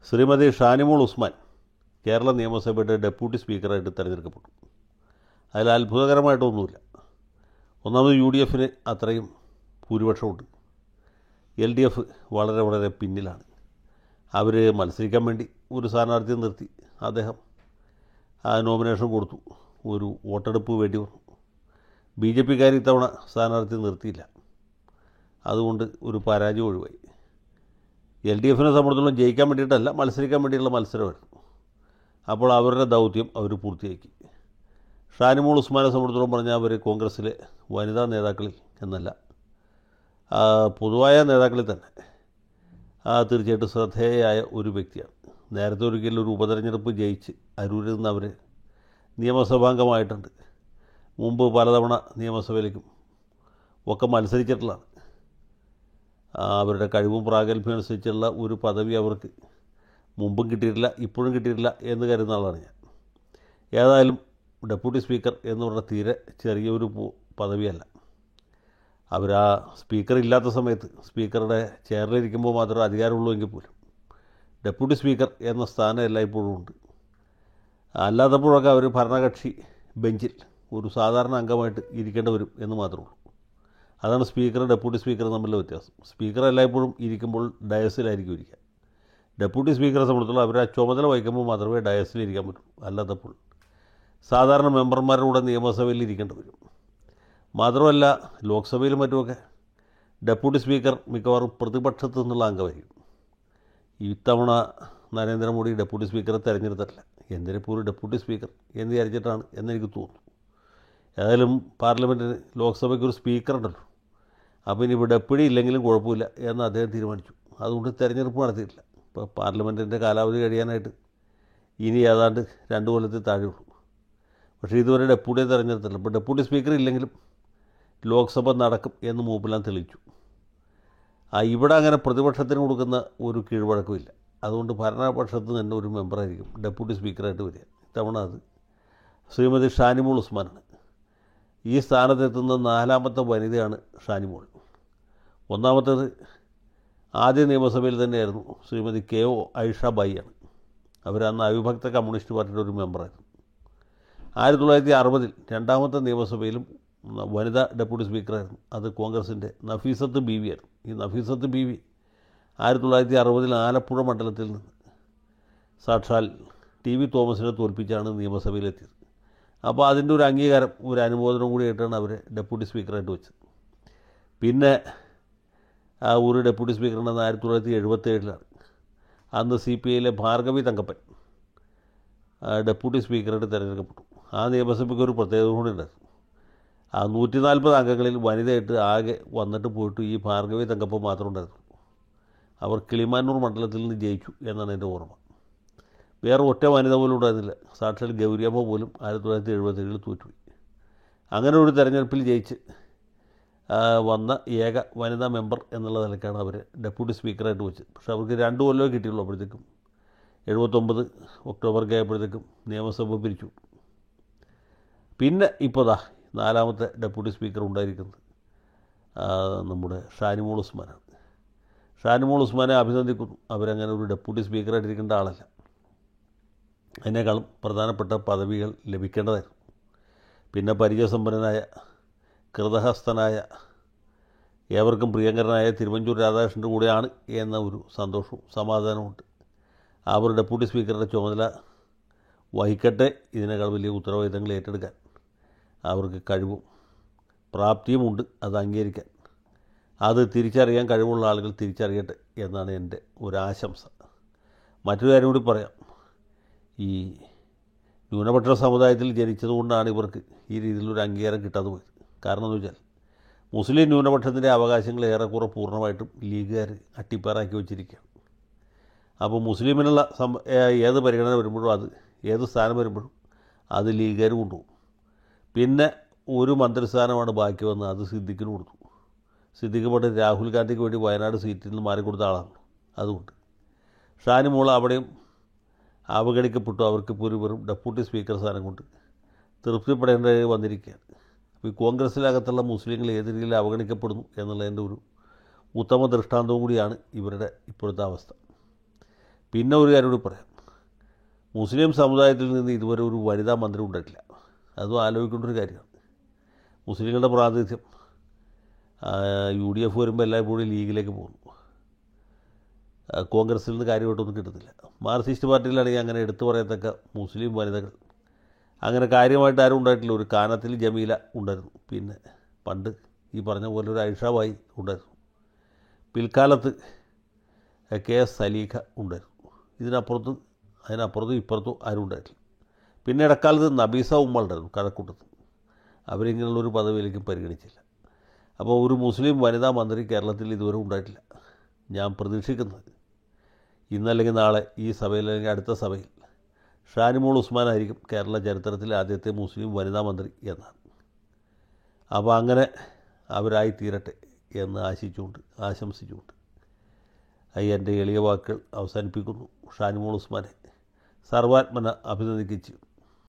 ശ്രീമതി ഷാനിമോൾ ഉസ്മാൻ കേരള നിയമസഭയുടെ ഡെപ്യൂട്ടി സ്പീക്കറായിട്ട് തിരഞ്ഞെടുക്കപ്പെട്ടു അതിൽ അത്ഭുതകരമായിട്ടൊന്നുമില്ല ഒന്നാമത് യു ഡി എഫിന് അത്രയും ഭൂരിപക്ഷമുണ്ട് എൽ ഡി എഫ് വളരെ വളരെ പിന്നിലാണ് അവർ മത്സരിക്കാൻ വേണ്ടി ഒരു സ്ഥാനാർത്ഥിയെ നിർത്തി അദ്ദേഹം ആ നോമിനേഷൻ കൊടുത്തു ഒരു വോട്ടെടുപ്പ് വേണ്ടി വന്നു ബി ജെ പിക്കാർ ഇത്തവണ സ്ഥാനാർത്ഥി നിർത്തിയില്ല അതുകൊണ്ട് ഒരു പരാജയം ഒഴിവായി എൽ ഡി എഫിനെ സംബന്ധിച്ചിടത്തോളം ജയിക്കാൻ വേണ്ടിയിട്ടല്ല മത്സരിക്കാൻ വേണ്ടിയുള്ള മത്സരമായിരുന്നു അപ്പോൾ അവരുടെ ദൗത്യം അവർ പൂർത്തിയാക്കി ഷാനിമോൾ ഉസ്മാനെ സംബന്ധിച്ചിടത്തോളം പറഞ്ഞാൽ അവർ കോൺഗ്രസ്സിലെ വനിതാ നേതാക്കളിൽ എന്നല്ല ആ, പൊതുവായ നേതാക്കളിൽ തന്നെ ആ, തീർച്ചയായിട്ടും ശ്രദ്ധേയയായ ഒരു വ്യക്തിയാണ് നേരത്തെ ഒരിക്കലും ഒരു ഉപതെരഞ്ഞെടുപ്പ് ജയിച്ച് അരൂരിൽ നിന്ന് അവർ നിയമസഭാംഗമായിട്ടുണ്ട് മുമ്പ് പലതവണ നിയമസഭയിലേക്കും ഒക്കെ മത്സരിച്ചിട്ടുള്ളതാണ് ആ, അവരുടെ കഴിവും പ്രാഗൽഭ്യം അനുസരിച്ചുള്ള ഒരു പദവി അവർക്ക് മുമ്പും കിട്ടിയിട്ടില്ല ഇപ്പോഴും കിട്ടിയിട്ടില്ല എന്ന് കരുതുന്ന ആളാണ് ഞാൻ ഏതായാലും ഡെപ്യൂട്ടി സ്പീക്കർ എന്ന് പറഞ്ഞ തീരെ ചെറിയൊരു പു- പദവിയല്ല അവർ ആ സ്പീക്കർ ഇല്ലാത്ത സമയത്ത് സ്പീക്കറുടെ ചെയറിലിരിക്കുമ്പോൾ മാത്രമേ അധികാരമുള്ളൂ എങ്കിൽ പോലും ഡെപ്യൂട്ടി സ്പീക്കർ എന്ന സ്ഥാനം എല്ലായ്പ്പോഴും ഉണ്ട് അല്ലാത്തപ്പോഴൊക്കെ അവർ ഭരണകക്ഷി ബെഞ്ചിൽ ഒരു സാധാരണ അംഗമായിട്ട് ഇരിക്കേണ്ടി വരും എന്ന് മാത്രമേ ഉള്ളൂ അതാണ് സ്പീക്കർ ഡെപ്യൂട്ടി സ്പീക്കർ തമ്മിലുള്ള വ്യത്യാസം സ്പീക്കർ എല്ലായ്പ്പോഴും ഇരിക്കുമ്പോൾ ഡയസിലായിരിക്കും ഇരിക്കുക ഡെപ്യൂട്ടി സ്പീക്കറെ സംബന്ധിച്ചിടത്തോളം അവർ ആ ചുമതല വഹിക്കുമ്പോൾ മാത്രമേ ഡയസിൽ ഇരിക്കാൻ പറ്റൂ അല്ലാത്തപ്പോൾ സാധാരണ മെമ്പർമാരുടെ കൂടെ നിയമസഭയിൽ ഇരിക്കേണ്ടി വരും മാത്രമല്ല ലോക്സഭയിലും മറ്റുമൊക്കെ ഡെപ്യൂട്ടി സ്പീക്കർ മിക്കവാറും പ്രതിപക്ഷത്തു നിന്നുള്ള അംഗമായിരിക്കും ഇത്തവണ നരേന്ദ്രമോദി ഡെപ്യൂട്ടി സ്പീക്കറെ തിരഞ്ഞെടുത്തിട്ടില്ല എന്തിനിപ്പോൾ ഒരു ഡെപ്യൂട്ടി സ്പീക്കർ എന്ന് വിചാരിച്ചിട്ടാണ് എന്നെനിക്ക് തോന്നുന്നു ഏതായാലും പാർലമെൻറ്റിന് ലോക്സഭയ്ക്ക് ഒരു സ്പീക്കർ ഉണ്ടല്ലോ അപ്പോൾ ഇനി ഇവിടെ ഡെപ്യൂട്ടി ഇല്ലെങ്കിലും കുഴപ്പമില്ല എന്ന് അദ്ദേഹം തീരുമാനിച്ചു അതുകൊണ്ട് തിരഞ്ഞെടുപ്പ് നടത്തിയിട്ടില്ല ഇപ്പോൾ പാർലമെൻറ്റിൻ്റെ കാലാവധി കഴിയാനായിട്ട് ഇനി ഏതാണ്ട് രണ്ട് കൊല്ലത്തിൽ താഴെയുള്ളൂ പക്ഷേ ഇതുവരെ ഡെപ്യൂട്ടിയെ തിരഞ്ഞെടുത്തില്ല ഇപ്പോൾ ഡെപ്യൂട്ടി സ്പീക്കർ ഇല്ലെങ്കിലും ലോക്സഭ നടക്കും എന്ന് മൂപ്പിലാൻ തെളിയിച്ചു ആ ഇവിടെ അങ്ങനെ പ്രതിപക്ഷത്തിന് കൊടുക്കുന്ന ഒരു കീഴ്വഴക്കമില്ല അതുകൊണ്ട് ഭരണപക്ഷത്ത് തന്നെ ഒരു മെമ്പറായിരിക്കും ഡെപ്യൂട്ടി സ്പീക്കറായിട്ട് വരിക ഇത്തവണ അത് ശ്രീമതി ഷാനിമോൾ ഉസ്മാനാണ് ഈ സ്ഥാനത്തെത്തുന്ന നാലാമത്തെ വനിതയാണ് ഷാനിമോൾ ഒന്നാമത്തേത് ആദ്യ നിയമസഭയിൽ തന്നെയായിരുന്നു ശ്രീമതി കെ ഒ ഐഷ ബായിയാണ് അവർ അന്ന് അവിഭക്ത കമ്മ്യൂണിസ്റ്റ് പാർട്ടിയുടെ ഒരു മെമ്പറായിരുന്നു ആയിരത്തി തൊള്ളായിരത്തി അറുപതിൽ രണ്ടാമത്തെ നിയമസഭയിലും വനിതാ ഡെപ്യൂട്ടി സ്പീക്കറായിരുന്നു അത് കോൺഗ്രസിൻ്റെ നഫീസത്ത് ബി വി ആയിരുന്നു ഈ നഫീസത്ത് ബി വി ആയിരത്തി തൊള്ളായിരത്തി അറുപതിൽ ആലപ്പുഴ മണ്ഡലത്തിൽ നിന്ന് സാക്ഷാൽ ടി വി തോമസിനെ തോൽപ്പിച്ചാണ് നിയമസഭയിലെത്തിയത് അപ്പോൾ അതിൻ്റെ ഒരു അംഗീകാരം ഒരു അനുമോദനം കൂടി ആയിട്ടാണ് അവരെ ഡെപ്യൂട്ടി സ്പീക്കറായിട്ട് വെച്ചത് പിന്നെ ആ ഒരു ഡെപ്യൂട്ടി സ്പീക്കറുണ്ടെന്ന് ആയിരത്തി തൊള്ളായിരത്തി എഴുപത്തേഴിലാണ് അന്ന് സി പി ഐയിലെ ഭാർഗവി തങ്കപ്പൻ ആ, ഡെപ്യൂട്ടി സ്പീക്കറായിട്ട് തിരഞ്ഞെടുക്കപ്പെട്ടു ആ നിയമസഭയ്ക്ക് ഒരു പ്രത്യേകത കൂടി ഉണ്ടായിരുന്നു ആ നൂറ്റി നാൽപ്പത് അംഗങ്ങളിൽ വനിതയായിട്ട് ആകെ വന്നിട്ട് പോയിട്ട് ഈ ഭാർഗവി തങ്കപ്പൻ മാത്രം ഉണ്ടായിരുന്നു അവർ കിളിമാനൂർ മണ്ഡലത്തിൽ നിന്ന് ജയിച്ചു എന്നാണ് എൻ്റെ ഓർമ്മ വേറെ ഒറ്റ വനിത പോലും ഉണ്ടായിരുന്നില്ല സാക്ഷാൽ ഗൗരിയമ്മ പോലും ആയിരത്തി തൊള്ളായിരത്തി എഴുപത്തേഴിൽ തോറ്റുപോയി അങ്ങനെ ഒരു തെരഞ്ഞെടുപ്പിൽ ജയിച്ച് ആ, വന്ന ഏക വനിതാ മെമ്പർ എന്നുള്ള നിലയ്ക്കാണ് അവർ ഡെപ്യൂട്ടി സ്പീക്കറായിട്ട് വെച്ചത് പക്ഷേ അവർക്ക് രണ്ട് കൊല്ലമേ കിട്ടിയുള്ളൂ അപ്പോഴത്തേക്കും എഴുപത്തൊമ്പത് ഒക്ടോബർക്ക് ആയപ്പോഴത്തേക്കും നിയമസഭ പിരിച്ചു പിന്നെ ഇപ്പോൾ ദാ നാലാമത്തെ ഡെപ്യൂട്ടി സ്പീക്കർ ഉണ്ടായിരിക്കുന്നത് ആ, നമ്മുടെ ഷാനിമോൾ ഉസ്മാനാണ് ഷാനിമോൾ ഉസ്മാനെ അഭിനന്ദിക്കുന്നു അവരങ്ങനെ ഒരു ഡെപ്യൂട്ടി സ്പീക്കറായിട്ട് ഇരിക്കേണ്ട ആളല്ല അതിനേക്കാളും പ്രധാനപ്പെട്ട പദവികൾ ലഭിക്കേണ്ടതായിരുന്നു പിന്നെ പരിചയസമ്പന്നനായ കൃതഹസ്തനായ ഏവർക്കും പ്രിയങ്കരനായ തിരുവഞ്ചൂർ രാധാകൃഷ്ണൻ്റെ കൂടെയാണ് എന്ന ഒരു സന്തോഷവും സമാധാനവുമുണ്ട് അവർ ഡെപ്യൂട്ടി സ്പീക്കറുടെ ചുമതല വഹിക്കട്ടെ ഇതിനേക്കാൾ വലിയ ഉത്തരവാദിത്തങ്ങൾ ഏറ്റെടുക്കാൻ അവർക്ക് കഴിവും പ്രാപ്തിയുമുണ്ട് അത് അംഗീകരിക്കാൻ അത് തിരിച്ചറിയാൻ കഴിവുള്ള ആളുകൾ തിരിച്ചറിയട്ടെ എന്നാണ് എൻ്റെ ഒരാശംസ മറ്റൊരു കാര്യം കൂടി പറയാം ഈ ന്യൂനപക്ഷ സമുദായത്തിൽ ജനിച്ചതുകൊണ്ടാണ് ഇവർക്ക് ഈ രീതിയിലൊരു അംഗീകാരം കിട്ടാതെ പോയത് കാരണം എന്ന് വെച്ചാൽ മുസ്ലിം ന്യൂനപക്ഷത്തിൻ്റെ അവകാശങ്ങൾ ഏറെക്കുറെ പൂർണ്ണമായിട്ടും ലീഗുകാർ അട്ടിപ്പാറാക്കി വെച്ചിരിക്കുകയാണ് അപ്പോൾ മുസ്ലിമിനുള്ള സം ഏ- ഏത് പരിഗണന വരുമ്പോഴും അത് ഏത് സ്ഥാനം വരുമ്പോഴും അത് ലീഗുകാർ കൊണ്ടുപോകും പിന്നെ ഒരു മന്ത്രിസ്ഥാനമാണ് ബാക്കി വന്നത് അത് സിദ്ദിഖിന് കൊടുത്തു സിദ്ദിഖ് പണ്ട് രാഹുൽ ഗാന്ധിക്ക് വേണ്ടി വയനാട് സീറ്റിൽ നിന്ന് മാറിക്കൊടുത്ത ആളാണ് അതുകൊണ്ട് ഷാനിമോൾ അവിടെയും അവഗണിക്കപ്പെട്ടു അവർക്കിപ്പോൾ ഒരു വെറും ഡെപ്യൂട്ടി സ്പീക്കർ സ്ഥാനം കൊണ്ട് തൃപ്തിപ്പെടേണ്ട വന്നിരിക്കുകയാണ് അപ്പോൾ ഈ കോൺഗ്രസ്സിനകത്തുള്ള മുസ്ലിങ്ങൾ ഏത് രീതിയിൽ അവഗണിക്കപ്പെടുന്നു എന്നുള്ളതിൻ്റെ ഒരു ഉത്തമ ദൃഷ്ടാന്തവും കൂടിയാണ് ഇവരുടെ ഇപ്പോഴത്തെ അവസ്ഥ പിന്നെ ഒരു കാര്യം കൂടി പറയാം മുസ്ലിം സമുദായത്തിൽ നിന്ന് ഇതുവരെ ഒരു വനിതാ മന്ത്രി ഉണ്ടായിട്ടില്ല അതും ആലോചിക്കേണ്ട ഒരു കാര്യമാണ് മുസ്ലിങ്ങളുടെ പ്രാതിനിധ്യം ആ, യു ഡി എഫ് വരുമ്പോൾ എല്ലായ്പ്പോഴും ലീഗിലേക്ക് പോകുന്നു ആ, കോൺഗ്രസിൽ നിന്ന് കാര്യമായിട്ടൊന്നും കിട്ടുന്നില്ല മാർക്സിസ്റ്റ് പാർട്ടിയിലാണെങ്കിൽ അങ്ങനെ എടുത്തു പറയത്തക്ക മുസ്ലിം വനിതകൾ അങ്ങനെ കാര്യമായിട്ട് ആരും ഉണ്ടായിട്ടില്ല ഒരു കാനത്തിൽ ജമീല ഉണ്ടായിരുന്നു പിന്നെ പണ്ട് ഈ പറഞ്ഞ പോലെ ഒരു ഐഷാബായി ഉണ്ടായിരുന്നു പിൽക്കാലത്ത് കെ എസ് സലീഖ ഉണ്ടായിരുന്നു ഇതിനപ്പുറത്ത് അതിനപ്പുറത്തും ഇപ്പുറത്തും ആരും ഉണ്ടായിട്ടില്ല പിന്നെ ഇടക്കാലത്ത് നബീസ ഉമ്മ ഉണ്ടായിരുന്നു കഴക്കൂട്ടത്ത് അവരിങ്ങനെയുള്ളൊരു പദവിയിലേക്കും പരിഗണിച്ചില്ല അപ്പോൾ ഒരു മുസ്ലിം വനിതാ മന്ത്രി കേരളത്തിൽ ഇതുവരെ ഉണ്ടായിട്ടില്ല ഞാൻ പ്രതീക്ഷിക്കുന്നത് ഇന്നല്ലെങ്കിൽ നാളെ ഈ സഭയിൽ അല്ലെങ്കിൽ അടുത്ത സഭയിൽ ഷാനിമോൾ ഉസ്മാൻ ആയിരിക്കും കേരള ചരിത്രത്തിലെ ആദ്യത്തെ മുസ്ലിം വനിതാ മന്ത്രി എന്നാണ് അപ്പോൾ അങ്ങനെ അവരായി തീരട്ടെ എന്ന് ആശിച്ചുകൊണ്ട് ആശംസിച്ചുകൊണ്ട് ഈ എൻ്റെ എളിയ വാക്കുകൾ അവസാനിപ്പിക്കുന്നു ഷാനിമോൾ ഉസ്മാനെ സർവാത്മന അഭിനന്ദിക്കുകയും ചെയ്യും